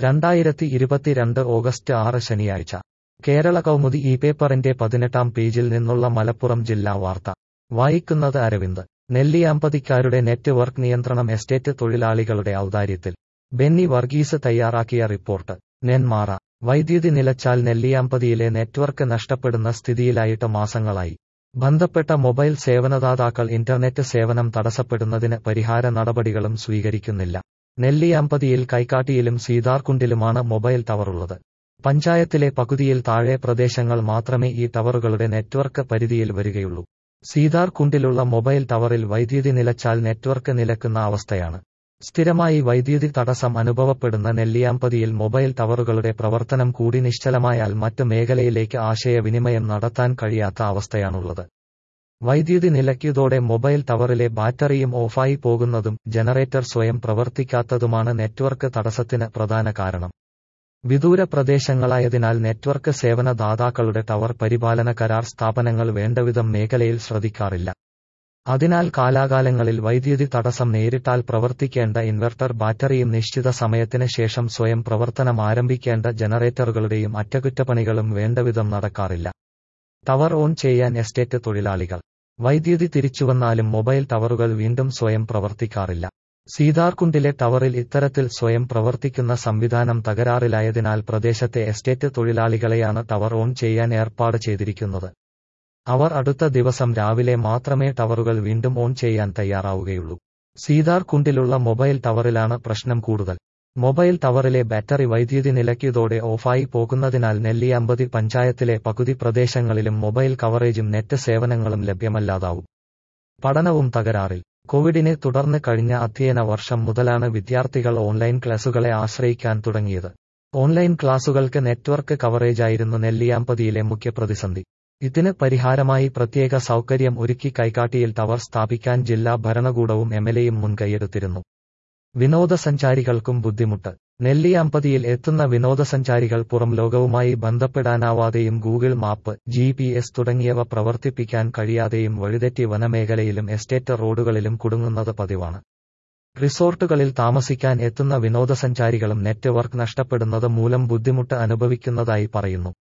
രണ്ടായിരത്തി ഇരുപത്തിരണ്ട് ഓഗസ്റ്റ് ആറ് ശനിയാഴ്ച കേരള കൗമുദി ഈ പേപ്പറിന്റെ പതിനെട്ടാം പേജിൽ നിന്നുള്ള മലപ്പുറം ജില്ലാ വാർത്ത വായിക്കുന്നത് അരവിന്ദ് നെല്ലിയാമ്പതിക്കാരുടെ നെറ്റ്വർക്ക് നിയന്ത്രണം എസ്റ്റേറ്റ് തൊഴിലാളികളുടെ ഔദാര്യത്തിൽ ബെന്നി വർഗീസ് തയ്യാറാക്കിയ റിപ്പോർട്ട് നെന്മാറ വൈദ്യുതി നിലച്ചാൽ നെല്ലിയാമ്പതിയിലെ നെറ്റ്വർക്ക് നഷ്ടപ്പെടുന്ന സ്ഥിതിയിലായിട്ട് മാസങ്ങളായി ബന്ധപ്പെട്ട മൊബൈൽ സേവനദാതാക്കൾ ഇന്റർനെറ്റ് സേവനം തടസ്സപ്പെടുന്നതിന് പരിഹാര നടപടികളും സ്വീകരിക്കുന്നില്ല നെല്ലിയാമ്പതിയിൽ കൈക്കാട്ടിയിലും സീതാർകുണ്ടിലുമാണ് മൊബൈൽ ടവറുള്ളത് പഞ്ചായത്തിലെ പകുതിയിൽ താഴെ പ്രദേശങ്ങൾ മാത്രമേ ഈ ടവറുകളുടെ നെറ്റ്വർക്ക് പരിധിയിൽ വരികയുള്ളൂ സീതാർകുണ്ടിലുള്ള മൊബൈൽ ടവറിൽ വൈദ്യുതി നിലച്ചാൽ നെറ്റ്വർക്ക് നിലക്കുന്ന അവസ്ഥയാണ് സ്ഥിരമായി വൈദ്യുതി തടസ്സം അനുഭവപ്പെടുന്ന നെല്ലിയാമ്പതിയിൽ മൊബൈൽ ടവറുകളുടെ പ്രവർത്തനം കൂടി നിശ്ചലമായാൽ മറ്റ് മേഖലയിലേക്ക് ആശയവിനിമയം നടത്താൻ കഴിയാത്ത അവസ്ഥയാണുള്ളത് വൈദ്യുതി നിലയ്ക്കതോടെ മൊബൈൽ ടവറിലെ ബാറ്ററിയും ഓഫായി പോകുന്നതും ജനറേറ്റർ സ്വയം പ്രവർത്തിക്കാത്തതുമാണ് നെറ്റ്വർക്ക് തടസ്സത്തിന് പ്രധാന കാരണം വിദൂര പ്രദേശങ്ങളായതിനാൽ നെറ്റ്വർക്ക് സേവന ദാതാക്കളുടെ ടവർ പരിപാലന കരാർ സ്ഥാപനങ്ങൾ വേണ്ടവിധം മേഖലയിൽ ശ്രദ്ധിക്കാറില്ല അതിനാൽ കാലാകാലങ്ങളിൽ വൈദ്യുതി തടസ്സം നേരിട്ടാൽ പ്രവർത്തിക്കേണ്ട ഇൻവെർട്ടർ ബാറ്ററിയും നിശ്ചിത സമയത്തിന് ശേഷം സ്വയം പ്രവർത്തനം ആരംഭിക്കേണ്ട ജനറേറ്ററുകളുടെയും അറ്റകുറ്റപ്പണികളും വേണ്ടവിധം നടക്കാറില്ല ടവർ ഓൺ ചെയ്യാൻ എസ്റ്റേറ്റ് തൊഴിലാളികൾ വൈദ്യുതി തിരിച്ചുവന്നാലും മൊബൈൽ ടവറുകൾ വീണ്ടും സ്വയം പ്രവർത്തിക്കാറില്ല സീതാർകുണ്ടിലെ ടവറിൽ ഇത്തരത്തിൽ സ്വയം പ്രവർത്തിക്കുന്ന സംവിധാനം തകരാറിലായതിനാൽ പ്രദേശത്തെ എസ്റ്റേറ്റ് തൊഴിലാളികളെയാണ് ടവർ ഓൺ ചെയ്യാൻ ഏർപ്പാട് ചെയ്തിരിക്കുന്നത് അവർ അടുത്ത ദിവസം രാവിലെ മാത്രമേ ടവറുകൾ വീണ്ടും ഓൺ ചെയ്യാൻ തയ്യാറാവുകയുള്ളൂ സീതാർകുണ്ടിലുള്ള മൊബൈൽ ടവറിലാണ് പ്രശ്നം കൂടുതൽ മൊബൈൽ ടവറിലെ ബാറ്ററി വൈദ്യുതി നിലയ്ക്കതോടെ ഓഫായി പോകുന്നതിനാൽ നെല്ലിയമ്പതി പഞ്ചായത്തിലെ പകുതി പ്രദേശങ്ങളിലും മൊബൈൽ കവറേജും നെറ്റ് സേവനങ്ങളും ലഭ്യമല്ലാതാവും പഠനവും തകരാറിൽ കോവിഡിനെ തുടർന്ന് കഴിഞ്ഞ അധ്യയന വർഷം മുതലാണ് വിദ്യാർത്ഥികൾ ഓൺലൈൻ ക്ലാസുകളെ ആശ്രയിക്കാൻ തുടങ്ങിയത് ഓൺലൈൻ ക്ലാസുകൾക്ക് നെറ്റ്വർക്ക് കവറേജായിരുന്നു നെല്ലിയാമ്പതിയിലെ മുഖ്യ പ്രതിസന്ധി ഇതിന് പരിഹാരമായി പ്രത്യേക സൗകര്യം ഒരുക്കി കൈക്കാട്ടിയിൽ ടവർ സ്ഥാപിക്കാൻ ജില്ലാ ഭരണകൂടവും എംഎൽഎയും മുൻകൈയെടുത്തിരുന്നു വിനോദസഞ്ചാരികൾക്കും ബുദ്ധിമുട്ട് നെല്ലിയാമ്പതിയിൽ എത്തുന്ന വിനോദസഞ്ചാരികൾ പുറം ലോകവുമായി ബന്ധപ്പെടാനാവാതെയും Google map G P S തുടങ്ങിയവ പ്രവർത്തിപ്പിക്കാൻ കഴിയാതെയും വഴിതെറ്റി വനമേഖലയിലും എസ്റ്റേറ്റ് റോഡുകളിലും കുടുങ്ങുന്നത് പതിവാണ് റിസോർട്ടുകളിൽ താമസിക്കാൻ എത്തുന്ന വിനോദസഞ്ചാരികളും നെറ്റ്വർക്ക് നഷ്ടപ്പെടുന്നത് മൂലം ബുദ്ധിമുട്ട് അനുഭവിക്കുന്നതായി പറയുന്നു